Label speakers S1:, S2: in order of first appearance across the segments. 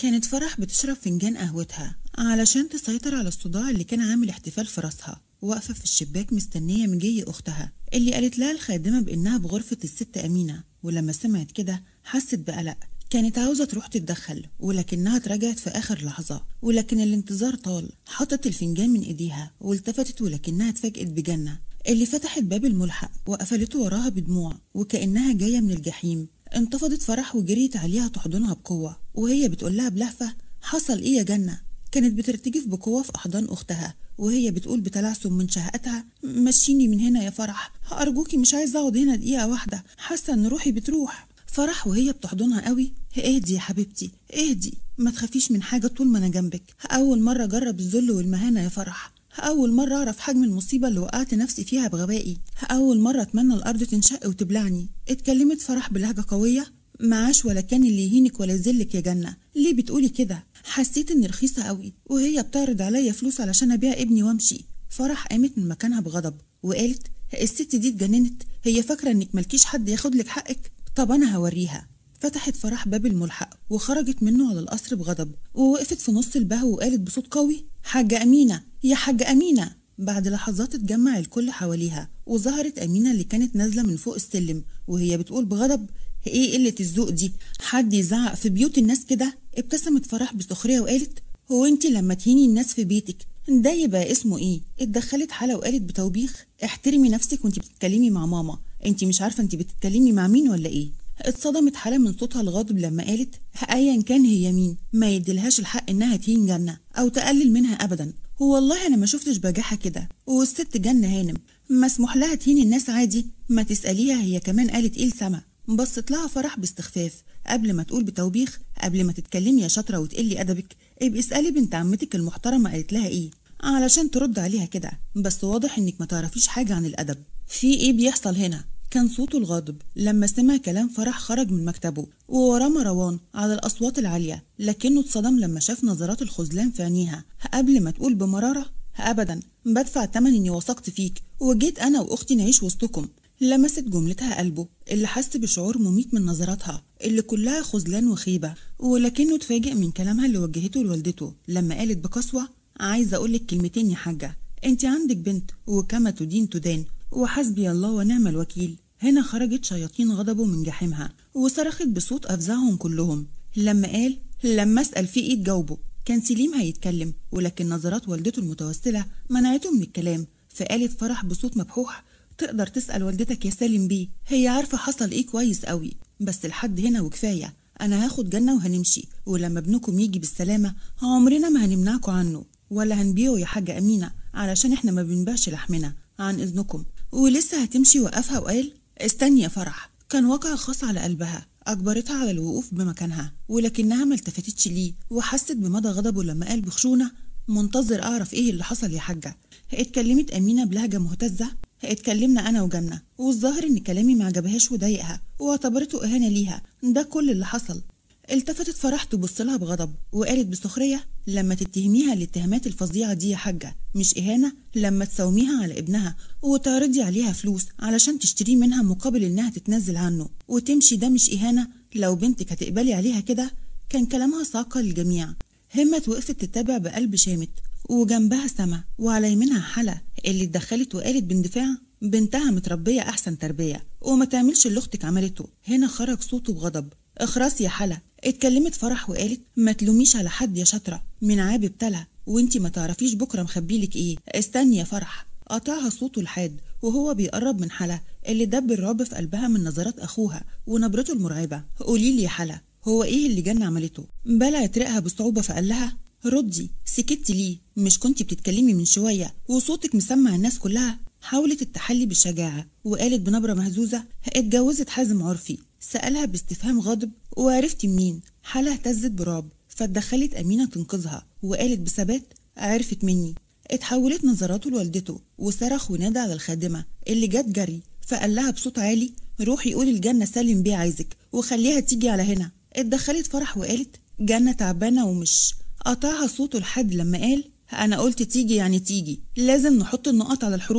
S1: كانت فرح بتشرب فنجان قهوتها علشان تسيطر على الصداع اللي كان عامل احتفال في راسها واقفة في الشباك مستنية مجي أختها اللي قالت لها الخادمة بإنها بغرفة الست أمينة ولما سمعت كده حست بقلق كانت عاوزة تروح تتدخل ولكنها اتراجعت في آخر لحظة ولكن الانتظار طال حطت الفنجان من إيديها والتفتت ولكنها اتفاجئت بجنة اللي فتحت باب الملحق وقفلته وراها بدموع وكأنها جاية من الجحيم انتفضت فرح وجريت عليها تحضنها بقوة وهي بتقول لها بلهفة حصل إيه يا جنة كانت بترتجف بقوة في أحضان أختها وهي بتقول بتلعثم من شهقتها مشيني من هنا يا فرح أرجوكي مش عايزة أقعد هنا دقيقة واحدة حاسة إن روحي بتروح فرح وهي بتحضنها قوي اهدي يا حبيبتي اهدي ما تخافيش من حاجة طول ما أنا جنبك أول مرة أجرب الذل والمهانة يا فرح أول مرة أعرف حجم المصيبة اللي وقعت نفسي فيها بغبائي أول مرة أتمنى الأرض تنشق وتبلعني اتكلمت فرح بلهجة قوية معاش ولا كان اللي يهينك ولا يذلك يا جنة ليه بتقولي كده حسيت اني رخيصة قوي وهي بتعرض عليا فلوس علشان ابيع ابني وامشي فرح قامت من مكانها بغضب وقالت الست دي اتجننت هي فاكرة انك ملكيش حد ياخد لك حقك طب انا هوريها فتحت فرح باب الملحق وخرجت منه على القصر بغضب ووقفت في نص البهو وقالت بصوت قوي حاجة أمينة يا حاجة أمينة بعد لحظات اتجمع الكل حواليها وظهرت أمينة اللي كانت نازلة من فوق السلم وهي بتقول بغضب ايه قلة الذوق دي حد يزعق في بيوت الناس كده ابتسمت فرح بسخرية وقالت هو انت لما تهيني الناس في بيتك ده يبقى اسمه ايه اتدخلت حلا وقالت بتوبيخ احترمي نفسك وانت بتتكلمي مع ماما انت مش عارفه انت بتتكلمي مع مين ولا ايه اتصدمت حلا من صوتها الغاضب لما قالت ايا كان هي مين ما يديلهاش الحق انها تهين جنه او تقلل منها ابدا هو والله انا ما شفتش بجاحه كده والست جنه هانم مسموح لها تهين الناس عادي ما تساليها هي كمان قالت ايه لسما بصت لها فرح باستخفاف قبل ما تقول بتوبيخ قبل ما تتكلمي يا شاطره وتقلي ادبك ابقي اسالي بنت عمتك المحترمه قالت لها ايه علشان ترد عليها كده بس واضح انك ما تعرفيش حاجه عن الادب في ايه بيحصل هنا كان صوته الغاضب لما سمع كلام فرح خرج من مكتبه ووراه مروان على الأصوات العالية لكنه اتصدم لما شاف نظرات الخذلان في عينيها قبل ما تقول بمرارة أبدا بدفع تمن إني وثقت فيك وجيت أنا وأختي نعيش وسطكم لمست جملتها قلبه اللي حس بشعور مميت من نظراتها اللي كلها خذلان وخيبة ولكنه اتفاجئ من كلامها اللي وجهته لوالدته لما قالت بقسوة عايزة أقولك كلمتين يا حاجة انت عندك بنت وكما تدين تدان وحسبي الله ونعم الوكيل هنا خرجت شياطين غضبه من جحيمها وصرخت بصوت أفزعهم كلهم لما قال لما أسأل في إيه تجاوبه كان سليم هيتكلم ولكن نظرات والدته المتوسلة منعته من الكلام فقالت فرح بصوت مبحوح تقدر تسأل والدتك يا سالم بيه هي عارفة حصل إيه كويس قوي بس لحد هنا وكفاية أنا هاخد جنة وهنمشي ولما ابنكم يجي بالسلامة عمرنا ما هنمنعكم عنه ولا هنبيعه يا حاجة أمينة علشان إحنا ما بنبيعش لحمنا عن إذنكم ولسه هتمشي وقفها وقال استني يا فرح كان وقع خاص على قلبها أجبرتها على الوقوف بمكانها ولكنها ما التفتتش ليه وحست بمدى غضبه لما قال بخشونة منتظر أعرف إيه اللي حصل يا حاجة اتكلمت أمينة بلهجة مهتزة اتكلمنا أنا وجنة والظاهر إن كلامي ما عجبهاش وضايقها واعتبرته إهانة ليها ده كل اللي حصل التفتت فرح تبص لها بغضب وقالت بسخرية لما تتهميها الاتهامات الفظيعة دي يا حاجة مش إهانة لما تساوميها على ابنها وتعرضي عليها فلوس علشان تشتريه منها مقابل إنها تتنزل عنه وتمشي ده مش إهانة لو بنتك هتقبلي عليها كده كان كلامها ساقة للجميع همت وقفت تتابع بقلب شامت وجنبها سما وعلى يمينها حلا اللي اتدخلت وقالت باندفاع بنتها متربية أحسن تربية وما تعملش اللي أختك عملته هنا خرج صوته بغضب اخرس يا حلا اتكلمت فرح وقالت ما تلوميش على حد يا شاطرة من عاب ابتلى وانتي ما تعرفيش بكرة مخبيلك ايه استني يا فرح قطعها صوته الحاد وهو بيقرب من حلا اللي دب الرعب في قلبها من نظرات اخوها ونبرته المرعبة قولي لي يا حلا هو ايه اللي جنة عملته بلعت رقها بصعوبة فقال لها ردي سكتي ليه مش كنتي بتتكلمي من شوية وصوتك مسمع الناس كلها حاولت التحلي بالشجاعة وقالت بنبرة مهزوزة اتجوزت حازم عرفي سألها باستفهام غاضب وعرفتي منين حالة اهتزت برعب فاتدخلت أمينة تنقذها وقالت بثبات عرفت مني اتحولت نظراته لوالدته وصرخ ونادى على الخادمة اللي جت جري فقال لها بصوت عالي روحي قولي الجنة سالم بيه عايزك وخليها تيجي على هنا اتدخلت فرح وقالت جنة تعبانة ومش قطعها صوته لحد لما قال أنا قلت تيجي يعني تيجي لازم نحط النقط على الحروف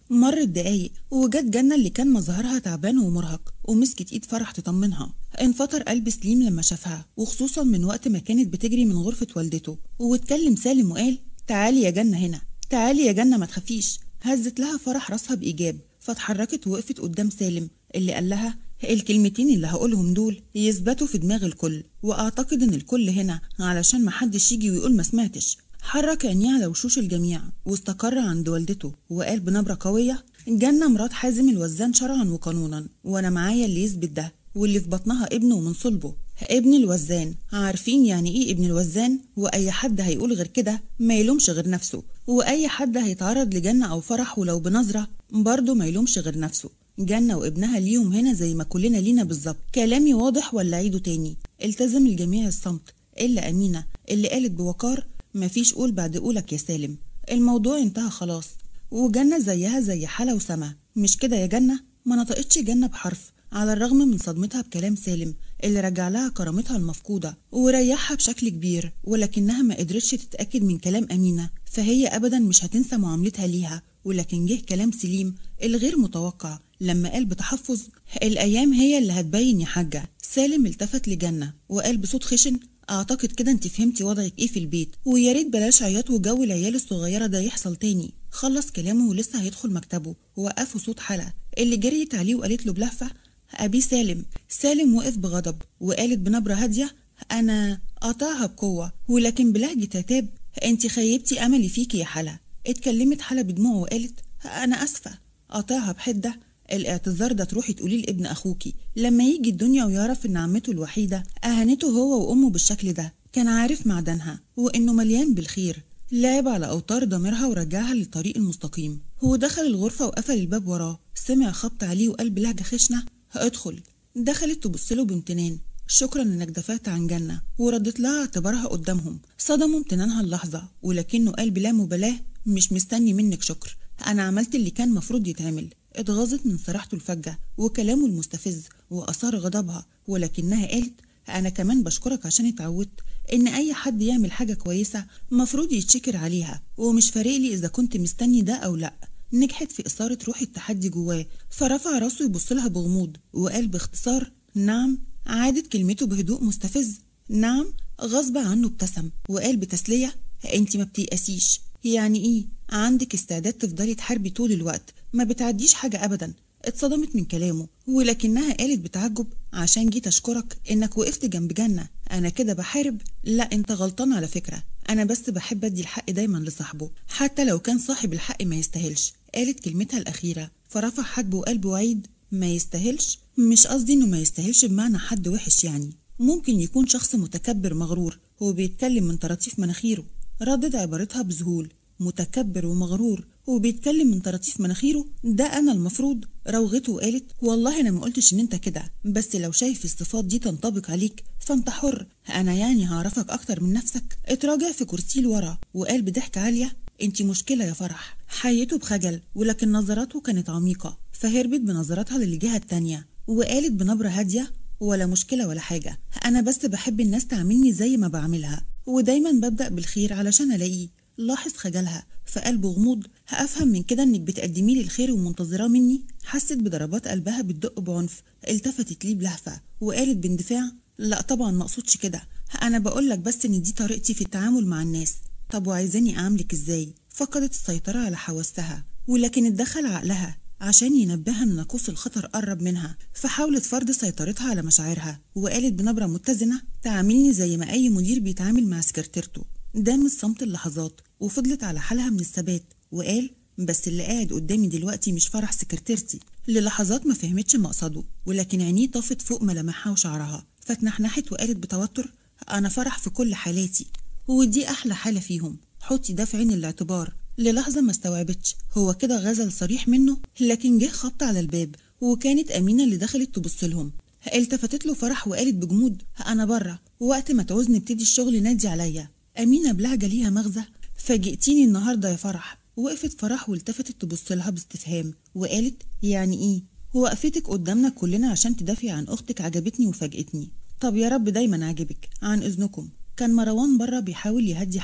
S1: مرت دقايق وجت جنة اللي كان مظهرها تعبان ومرهق ومسكت ايد فرح تطمنها انفطر قلب سليم لما شافها وخصوصا من وقت ما كانت بتجري من غرفة والدته واتكلم سالم وقال تعالي يا جنة هنا تعالي يا جنة ما تخافيش هزت لها فرح راسها بإيجاب فاتحركت ووقفت قدام سالم اللي قال لها الكلمتين اللي هقولهم دول يثبتوا في دماغ الكل واعتقد ان الكل هنا علشان محدش يجي ويقول ما سمعتش حرك عينيه على وشوش الجميع واستقر عند والدته وقال بنبرة قوية جنة مرات حازم الوزان شرعا وقانونا وانا معايا اللي يثبت ده واللي في بطنها ابنه من صلبه ابن الوزان عارفين يعني ايه ابن الوزان واي حد هيقول غير كده ما يلومش غير نفسه واي حد هيتعرض لجنة او فرح ولو بنظرة برضه ما يلومش غير نفسه جنة وابنها ليهم هنا زي ما كلنا لينا بالظبط كلامي واضح ولا عيده تاني التزم الجميع الصمت إلا أمينة اللي قالت بوقار مفيش قول بعد قولك يا سالم الموضوع انتهى خلاص وجنة زيها زي حلا وسما مش كده يا جنة ما نطقتش جنة بحرف على الرغم من صدمتها بكلام سالم اللي رجع لها كرامتها المفقودة وريحها بشكل كبير ولكنها ما قدرتش تتأكد من كلام أمينة فهي أبدا مش هتنسى معاملتها ليها ولكن جه كلام سليم الغير متوقع لما قال بتحفظ الأيام هي اللي هتبين يا حاجة سالم التفت لجنة وقال بصوت خشن أعتقد كده أنت فهمتي وضعك إيه في البيت ويا ريت بلاش عياط وجو العيال الصغيرة ده يحصل تاني خلص كلامه ولسه هيدخل مكتبه ووقفه صوت حلا اللي جريت عليه وقالت له بلهفة أبي سالم سالم وقف بغضب وقالت بنبرة هادية أنا قطعها بقوة ولكن بلهجة عتاب أنت خيبتي أملي فيكي يا حلا اتكلمت حلا بدموع وقالت أنا أسفة قطعها بحدة الاعتذار ده تروحي تقوليه لابن أخوكي لما يجي الدنيا ويعرف إن عمته الوحيدة أهانته هو وأمه بالشكل ده كان عارف معدنها وإنه مليان بالخير لعب على أوتار ضميرها ورجعها للطريق المستقيم هو دخل الغرفة وقفل الباب وراه سمع خبط عليه وقال بلهجة خشنة ادخل دخلت تبص له بامتنان شكرا انك دفعت عن جنة وردت لها اعتبارها قدامهم صدموا امتنانها اللحظة ولكنه قال بلا مبالاة مش مستني منك شكر انا عملت اللي كان مفروض يتعمل اتغاظت من صراحته الفجة وكلامه المستفز وأثار غضبها ولكنها قالت أنا كمان بشكرك عشان اتعودت إن أي حد يعمل حاجة كويسة مفروض يتشكر عليها ومش فارق لي إذا كنت مستني ده أو لأ نجحت في إثارة روح التحدي جواه فرفع راسه يبص لها بغموض وقال باختصار نعم عادت كلمته بهدوء مستفز نعم غصب عنه ابتسم وقال بتسلية انت ما بتيأسيش يعني ايه عندك استعداد تفضلي تحاربي طول الوقت ما بتعديش حاجة أبدا اتصدمت من كلامه ولكنها قالت بتعجب عشان جيت أشكرك إنك وقفت جنب جنة أنا كده بحارب لا أنت غلطان على فكرة أنا بس بحب أدي الحق دايما لصاحبه حتى لو كان صاحب الحق ما يستاهلش قالت كلمتها الأخيرة فرفع حاجبه وقلبه وعيد ما يستاهلش مش قصدي إنه ما يستاهلش بمعنى حد وحش يعني ممكن يكون شخص متكبر مغرور هو بيتكلم من طراطيف مناخيره ردد عبارتها بذهول متكبر ومغرور وبيتكلم من طراطيف مناخيره ده انا المفروض روغته وقالت والله انا ما قلتش ان انت كده بس لو شايف الصفات دي تنطبق عليك فانت حر انا يعني هعرفك اكتر من نفسك اتراجع في كرسيه لورا وقال بضحكة عالية انت مشكلة يا فرح حيته بخجل ولكن نظراته كانت عميقة فهربت بنظراتها للجهة التانية وقالت بنبرة هادية ولا مشكلة ولا حاجة أنا بس بحب الناس تعاملني زي ما بعملها ودايما ببدأ بالخير علشان ألاقيه لاحظ خجلها فقلبه غموض هأفهم من كده إنك بتقدمي لي الخير ومنتظراه مني حست بضربات قلبها بتدق بعنف التفتت ليه بلهفة وقالت باندفاع لا طبعا ما اقصدش كده أنا بقولك بس إن دي طريقتي في التعامل مع الناس طب وعايزاني أعاملك إزاي فقدت السيطرة على حواسها ولكن اتدخل عقلها عشان ينبهها ان ناقوس الخطر قرب منها فحاولت فرض سيطرتها على مشاعرها وقالت بنبرة متزنة تعاملني زي ما أي مدير بيتعامل مع سكرتيرته دام الصمت اللحظات وفضلت على حالها من الثبات وقال بس اللي قاعد قدامي دلوقتي مش فرح سكرتيرتي للحظات ما فهمتش مقصده ولكن عينيه طافت فوق ملامحها وشعرها فتنحنحت وقالت بتوتر أنا فرح في كل حالاتي ودي أحلى حالة فيهم حطي ده في عين الاعتبار للحظة ما استوعبتش هو كده غزل صريح منه لكن جه خبط على الباب وكانت أمينة اللي دخلت تبص لهم التفتت له فرح وقالت بجمود أنا بره وقت ما تعوزني ابتدي الشغل نادي عليا أمينة بلهجة ليها مغزى فاجئتيني النهاردة يا فرح وقفت فرح والتفتت تبص لها باستفهام وقالت يعني ايه وقفتك قدامنا كلنا عشان تدافعي عن اختك عجبتني وفاجئتني طب يا رب دايما عجبك عن اذنكم كان مروان بره بيحاول يهدي حلا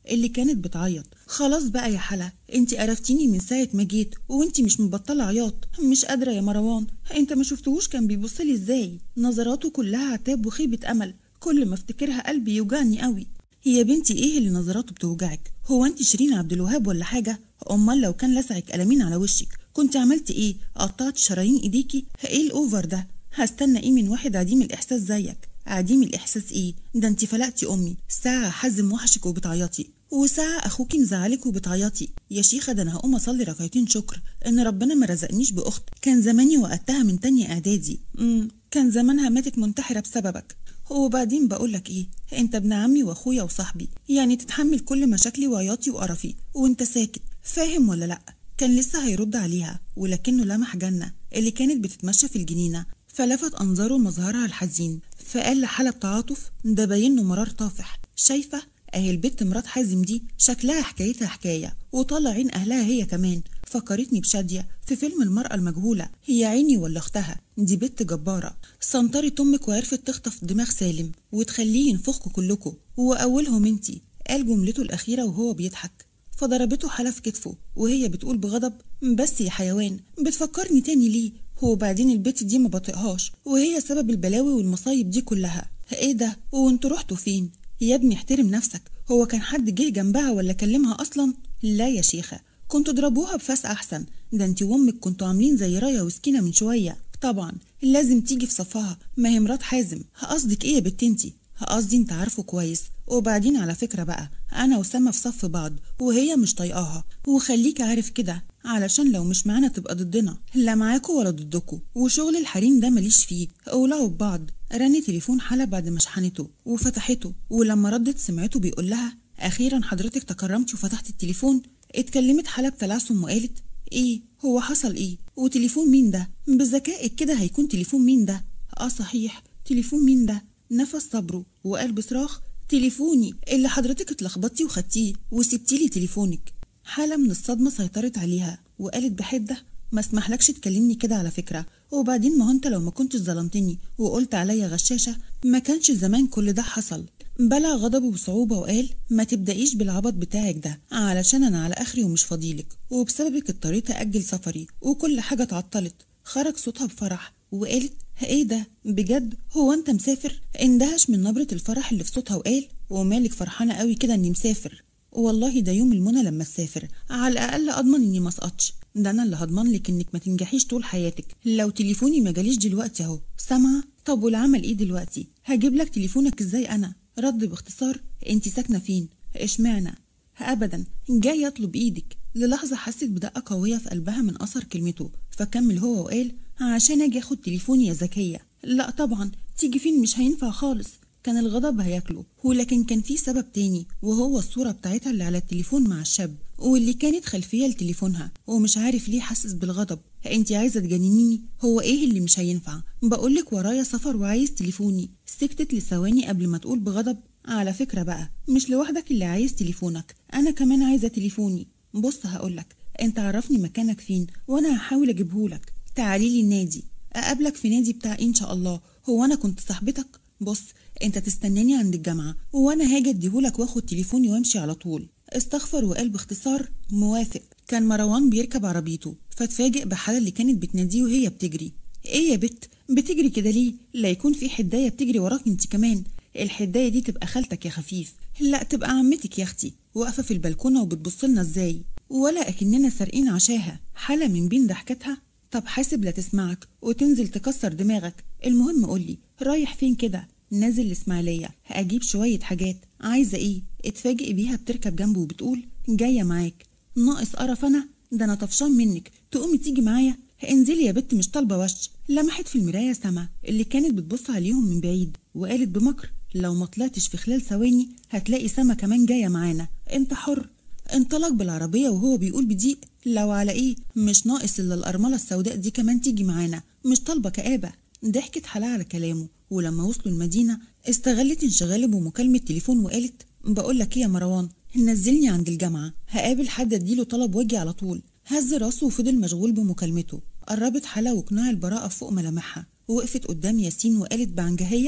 S1: اللي كانت بتعيط خلاص بقى يا حلا انت قرفتيني من ساعة ما جيت وانت مش مبطلة عياط مش قادرة يا مروان انت ما شفتهوش كان بيبص لي ازاي نظراته كلها عتاب وخيبة امل كل ما افتكرها قلبي يوجعني قوي يا بنتي ايه اللي نظراته بتوجعك هو انت شيرين عبد الوهاب ولا حاجة امال لو كان لسعك قلمين على وشك كنت عملت ايه قطعت شرايين ايديكي ايه الاوفر ده هستنى ايه من واحد عديم الاحساس زيك عديم الاحساس ايه ده انت فلقتي امي ساعه حزم وحشك وبتعيطي وساعه اخوكي مزعلك وبتعيطي يا شيخه ده انا هقوم اصلي ركعتين شكر ان ربنا ما رزقنيش باخت كان زماني وقتها من تانية اعدادي امم كان زمانها ماتت منتحره بسببك وبعدين بقولك ايه انت ابن عمي واخويا وصاحبي يعني تتحمل كل مشاكلي وعياطي وقرفي وانت ساكت فاهم ولا لا كان لسه هيرد عليها ولكنه لمح جنة اللي كانت بتتمشى في الجنينة فلفت أنظاره مظهرها الحزين فقال لحالة بتعاطف ده باين مرار طافح شايفة اهي البت مرات حازم دي شكلها حكايتها حكاية وطلع عين أهلها هي كمان فكرتني بشادية في فيلم المرأة المجهولة هي عيني ولا أختها دي بنت جبارة سنطرت أمك وعرفت تخطف دماغ سالم وتخليه ينفخكوا كلكوا وأولهم انتي قال جملته الأخيرة وهو بيضحك فضربته حلا في كتفه وهي بتقول بغضب بس يا حيوان بتفكرني تاني ليه وبعدين البت دي ما بطيقهاش وهي سبب البلاوي والمصايب دي كلها ايه ده وانتوا رحتوا فين يا ابني احترم نفسك هو كان حد جه جنبها ولا كلمها اصلا لا يا شيخه كنتوا اضربوها بفاس احسن ده انت وامك كنتوا عاملين زي رايه وسكينه من شويه طبعا لازم تيجي في صفها ما هي مرات حازم قصدك ايه يا بت انتي قصدي انت عارفه كويس وبعدين على فكرة بقى أنا وسما في صف بعض وهي مش طايقاها وخليك عارف كده علشان لو مش معانا تبقى ضدنا لا معاكوا ولا ضدكوا وشغل الحريم ده ماليش فيه اولعوا ببعض رن تليفون حلا بعد ما شحنته وفتحته ولما ردت سمعته بيقول لها أخيرا حضرتك تكرمتي وفتحت التليفون اتكلمت حلا بتلعثم وقالت ايه هو حصل ايه وتليفون مين ده بذكائك كده هيكون تليفون مين ده اه صحيح تليفون مين ده نفس صبره وقال بصراخ تليفوني اللي حضرتك اتلخبطتي وخدتيه وسبتي لي تليفونك حالة من الصدمة سيطرت عليها وقالت بحدة ما اسمحلكش تكلمني كده على فكرة وبعدين ما هو انت لو ما كنتش ظلمتني وقلت عليا غشاشة ما كانش زمان كل ده حصل بلع غضبه بصعوبة وقال ما تبدأيش بالعبط بتاعك ده علشان أنا على آخري ومش فاضيلك وبسببك اضطريت أجل سفري وكل حاجة اتعطلت خرج صوتها بفرح وقالت ايه ده بجد هو انت مسافر اندهش من نبرة الفرح اللي في صوتها وقال ومالك فرحانة قوي كده اني مسافر والله ده يوم المنى لما تسافر على الاقل اضمن اني ما اسقطش ده انا اللي هضمن لك انك ما تنجحيش طول حياتك لو تليفوني ما جاليش دلوقتي اهو سامعه طب والعمل ايه دلوقتي هجيب لك تليفونك ازاي انا رد باختصار انت ساكنه فين اشمعنى ابدا جاي اطلب ايدك للحظه حست بدقه قويه في قلبها من اثر كلمته فكمل هو وقال عشان اجي اخد تليفوني يا زكيه لا طبعا تيجي فين مش هينفع خالص كان الغضب هياكله ولكن كان في سبب تاني وهو الصورة بتاعتها اللي على التليفون مع الشاب واللي كانت خلفية لتليفونها ومش عارف ليه حاسس بالغضب انت عايزة تجننيني هو ايه اللي مش هينفع بقولك ورايا سفر وعايز تليفوني سكتت لثواني قبل ما تقول بغضب على فكرة بقى مش لوحدك اللي عايز تليفونك انا كمان عايزة تليفوني بص هقولك انت عرفني مكانك فين وانا هحاول اجيبهولك تعالي لي النادي اقابلك في نادي بتاع إيه ان شاء الله هو انا كنت صاحبتك بص انت تستناني عند الجامعه وانا هاجي اديهولك واخد تليفوني وامشي على طول استغفر وقال باختصار موافق كان مروان بيركب عربيته فاتفاجئ بحالة اللي كانت بتناديه وهي بتجري ايه يا بت بتجري كده ليه لا يكون في حدايه بتجري وراك انت كمان الحدايه دي تبقى خالتك يا خفيف لا تبقى عمتك يا اختي واقفه في البلكونه وبتبص لنا ازاي ولا اكننا سارقين عشاها حاله من بين ضحكتها طب حاسب لا تسمعك وتنزل تكسر دماغك المهم قولي رايح فين كده نازل الاسماعيليه هاجيب شويه حاجات عايزه ايه اتفاجئ بيها بتركب جنبه وبتقول جايه معاك ناقص قرف انا ده انا طفشان منك تقومي تيجي معايا انزلي يا بت مش طالبه وش لمحت في المرايه سما اللي كانت بتبص عليهم من بعيد وقالت بمكر لو ما طلعتش في خلال ثواني هتلاقي سما كمان جايه معانا انت حر انطلق بالعربيه وهو بيقول بضيق لو على ايه مش ناقص الا الارمله السوداء دي كمان تيجي معانا مش طالبه كآبه ضحكت حلا على كلامه ولما وصلوا المدينه استغلت انشغاله بمكالمه تليفون وقالت بقول لك ايه يا مروان نزلني عند الجامعه هقابل حد اديله طلب واجي على طول هز راسه وفضل مشغول بمكالمته قربت حلا وقناع البراءه فوق ملامحها ووقفت قدام ياسين وقالت بعنجهيه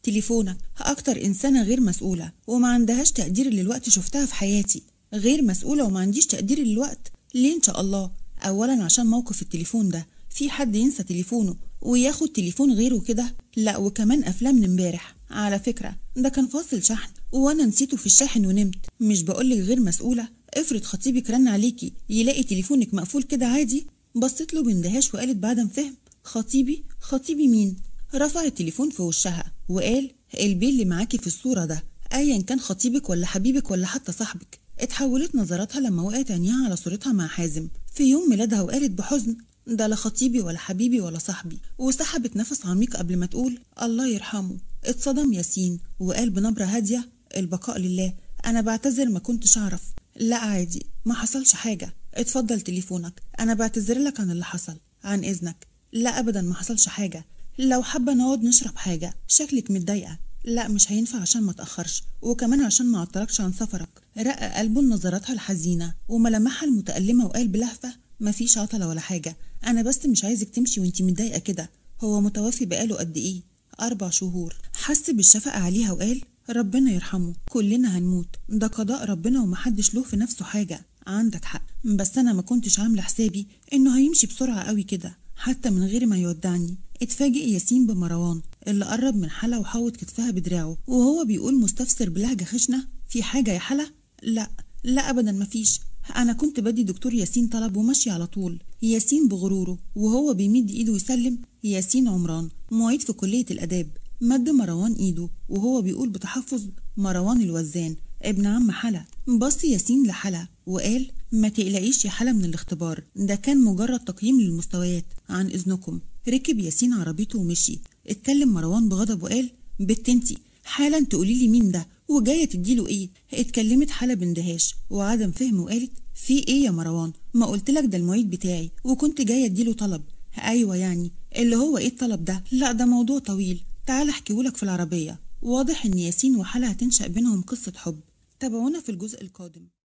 S1: تليفونك اكتر انسانه غير مسؤوله وما عندهاش تقدير للوقت شفتها في حياتي غير مسؤوله وما عنديش تقدير للوقت ليه ان شاء الله اولا عشان موقف التليفون ده في حد ينسى تليفونه وياخد تليفون غيره كده لا وكمان افلام من امبارح على فكره ده كان فاصل شحن وانا نسيته في الشاحن ونمت مش بقولك غير مسؤوله افرض خطيبك رن عليكي يلاقي تليفونك مقفول كده عادي بصيت له باندهاش وقالت بعد ما فهم خطيبي خطيبي مين رفع التليفون في وشها وقال البي اللي معاكي في الصورة ده أيا كان خطيبك ولا حبيبك ولا حتى صاحبك اتحولت نظراتها لما وقعت عينيها على صورتها مع حازم في يوم ميلادها وقالت بحزن ده لا خطيبي ولا حبيبي ولا صاحبي وسحبت نفس عميق قبل ما تقول الله يرحمه اتصدم ياسين وقال بنبرة هادية البقاء لله أنا بعتذر ما كنتش أعرف لا عادي ما حصلش حاجة اتفضل تليفونك أنا بعتذر لك عن اللي حصل عن إذنك لا أبدا ما حصلش حاجة لو حابة نقعد نشرب حاجة شكلك متضايقة لا مش هينفع عشان ما تأخرش وكمان عشان ما أعطلكش عن سفرك رق قلبه لنظراتها الحزينة وملامحها المتألمة وقال بلهفة مفيش عطلة ولا حاجة أنا بس مش عايزك تمشي وانتي متضايقة كده هو متوفي بقاله قد إيه أربع شهور حس بالشفقة عليها وقال ربنا يرحمه كلنا هنموت ده قضاء ربنا ومحدش له في نفسه حاجة عندك حق بس أنا ما كنتش عاملة حسابي إنه هيمشي بسرعة قوي كده حتى من غير ما يودعني اتفاجئ ياسين بمروان اللي قرب من حلا وحوط كتفها بدراعه وهو بيقول مستفسر بلهجة خشنة في حاجة يا حلا؟ لا لا أبدا مفيش أنا كنت بدي دكتور ياسين طلب وماشي على طول ياسين بغروره وهو بيمد إيده يسلم ياسين عمران معيد في كلية الآداب مد مروان إيده وهو بيقول بتحفظ مروان الوزان ابن عم حلا بص ياسين لحلا وقال ما تقلقيش يا حلا من الاختبار ده كان مجرد تقييم للمستويات عن إذنكم ركب ياسين عربيته ومشي اتكلم مروان بغضب وقال بت انتي حالا تقولي لي مين ده وجايه تديله ايه اتكلمت حلا باندهاش وعدم فهم وقالت في ايه يا مروان ما قلت لك ده المعيد بتاعي وكنت جايه اديله طلب ايوه يعني اللي هو ايه الطلب ده لا ده موضوع طويل تعال احكيهولك في العربيه واضح ان ياسين وحلا هتنشا بينهم قصه حب تابعونا في الجزء القادم